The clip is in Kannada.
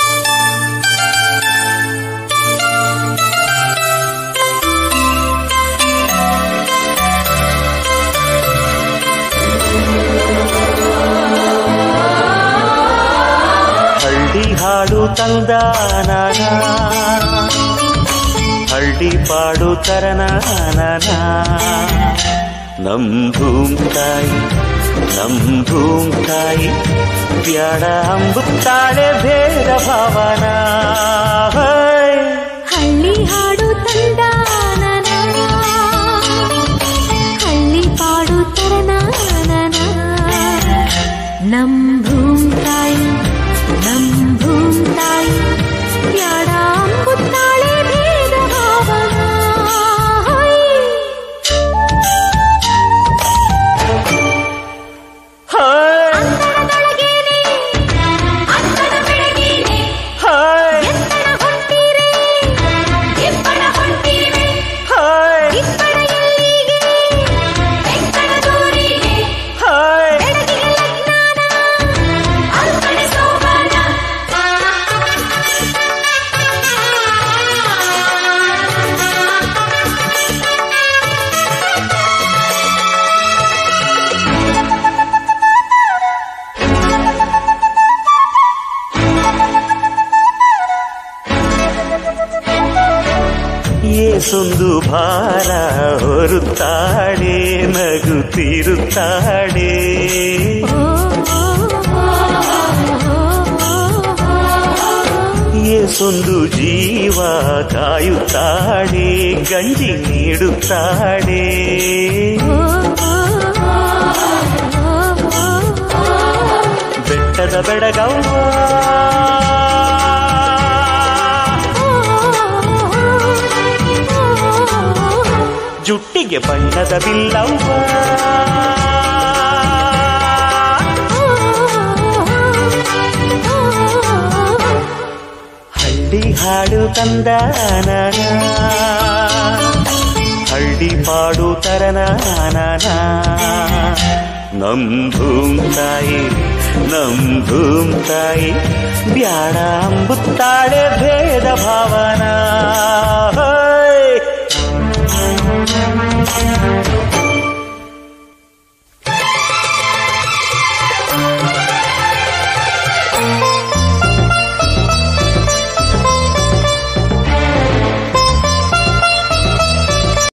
ಹಳ್ಳಿ ಹಾಡು ತಂದಾನ ಹಳ್ಳಿ ಪಾಡು ತರನಾನ ನಮ್ ಭೂಮ್ ತಾಯಿ ನಮ್ ಭೂಮ್ ತಾಯಿ ಬ್ಯಾಡ ಅಂಬುತ್ತಾಳೆ ಭೇದ ಭಾವನ ಹಳ್ಳಿ ಹಾಡು ತಂದಾನನ ಹಳ್ಳಿ ಪಾಡು ತರನಾನನ ನಮ್ ಭೂಮ್ ತಾಯಿ ನಮ್ ಭೂಮ್ ತಾಯಿ ಯಾಡ ಅಂಬುತ್ತಾಳೆ ಭೇದ ಭಾವನ ಅಂತರದೊಳಗೇನೆ ಅಂತದ ಬೆಳಗೇನೆ ಎತ್ತಡ ಹೊಂಟೀರೆ ಇಬ್ಬರ ಹೊಂಟೀರೆ ಇಬ್ಬರ ಎಲ್ಲಿಗೆ ಎಕ್ಕಡ ದೂರಿಗೆ ಬೆಳಗಿಗೆ ಲಗ್ನಾನ ಅಲ್ಕಡೆ ಸೋಬಾನ ಏಸೊಂದು ಭಾರ ಹೊರುತ್ತಾಳೆ ನಗುತ್ತಿರುತ್ತಾಳೆ ಏಸೊಂದು ಜೀವ ಕಾಯುತ್ತಾಳೆ ಗಂಜಿ ನೀಡುತ್ತಾಳೆ ಬೆಟ್ಟದ ಬೆಡಗವ್ವ ಜುಟ್ಟಿಗೆ ಬಣ್ಣದ ಬಿಲ್ಲವ್ವ ಹಳ್ಳಿ ಹಾಡು ತಂದಾನ ಹಳ್ಳಿ ಪಾಡು ತರನಾನ ನಮ್ ಭೂಮ್ ತಾಯಿ ನಮ್ ಭೂಮ್ ತಾಯಿ ಬ್ಯಾಡ ಅಂಬುತ್ತಾಳೆ ಭೇದ ಭಾವನ